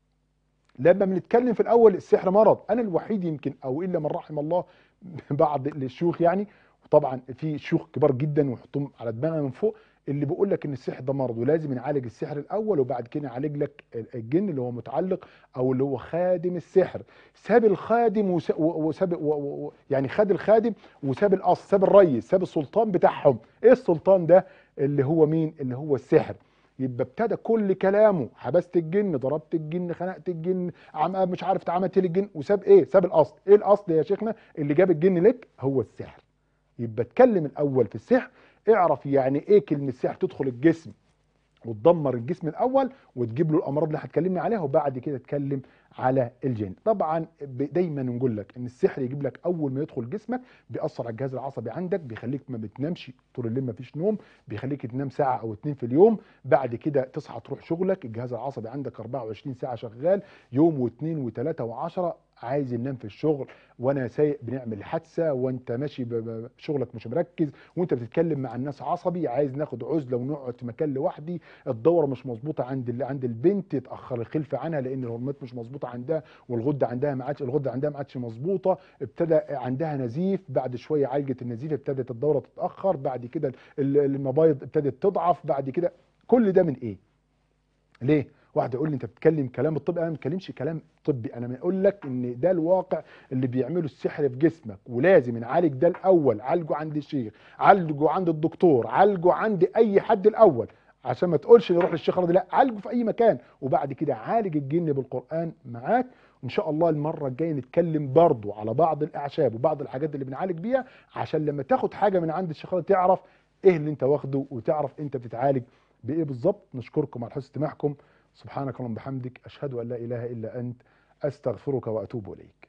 لما بنتكلم في الاول السحر مرض انا الوحيد يمكن او الا من رحم الله بعض الشيوخ يعني وطبعا في شيوخ كبار جدا ويحطهم على دماغنا من فوق اللي بيقول لك ان السحر ده مرض ولازم نعالج السحر الاول وبعد كده نعالج لك الجن اللي هو متعلق او اللي هو خادم السحر ساب الخادم وس- و- وساب و- و- و- يعني خد الخادم وساب الاصل ساب الريس ساب السلطان بتاعهم ايه السلطان ده اللي هو مين اللي هو السحر يبقى ابتدى كل كلامه حبست الجن ضربت الجن خنقت الجن عم مش عارف عملت لي الجن وساب ايه ساب الاصل ايه الاصل يا شيخنا اللي جاب الجن لك هو السحر يبقى اتكلم الاول في السحر اعرف يعني ايه كلمه سحر تدخل الجسم وتدمر الجسم الاول وتجيب له الامراض اللي هتكلمنا عليها وبعد كده اتكلم على الجن طبعا ب- دايما نقول لك ان السحر يجيب لك اول ما يدخل جسمك بيأثر على الجهاز العصبي عندك بيخليك ما بتنامش طول الليل ما فيش نوم بيخليك تنام ساعه او اتنين في اليوم بعد كده تصحى تروح شغلك الجهاز العصبي عندك 24 ساعه شغال يوم واثنين وثلاثه وعشرة عايز ينام في الشغل وانا سايق بنعمل حادثه وانت ماشي ب- ب- شغلك مش مركز وانت بتتكلم مع الناس عصبي عايز ناخد عزله ونقعد في مكان لوحدي الدوره مش مظبوطه عند ال- عند البنت يتاخر الخلفه عنها لان الهرمونات مش مظبوطه عندها والغده عندها ما عادش الغده عندها ما عادش مظبوطه ابتدى عندها نزيف بعد شويه عالجت النزيف ابتدت الدوره تتاخر بعد كده ال- المبايض ابتدت تضعف بعد كده كل ده من ايه ليه واحد يقول لي انت بتتكلم كلام الطب انا ما بتكلمش كلام طبي انا بقول لك ان ده الواقع اللي بيعمله السحر في جسمك ولازم نعالج ده الاول عالجه عند الشيخ عالجه عند الدكتور عالجه عند اي حد الاول عشان ما تقولش نروح للشيخ راضي لا عالجه في اي مكان وبعد كده عالج الجن بالقران معاك وان شاء الله المره الجايه نتكلم برضو على بعض الاعشاب وبعض الحاجات اللي بنعالج بيها عشان لما تاخد حاجه من عند الشيخ راضي تعرف ايه اللي انت واخده وتعرف انت بتتعالج بايه بالظبط نشكركم على حسن استماعكم سبحانك اللهم بحمدك اشهد ان لا اله الا انت استغفرك واتوب اليك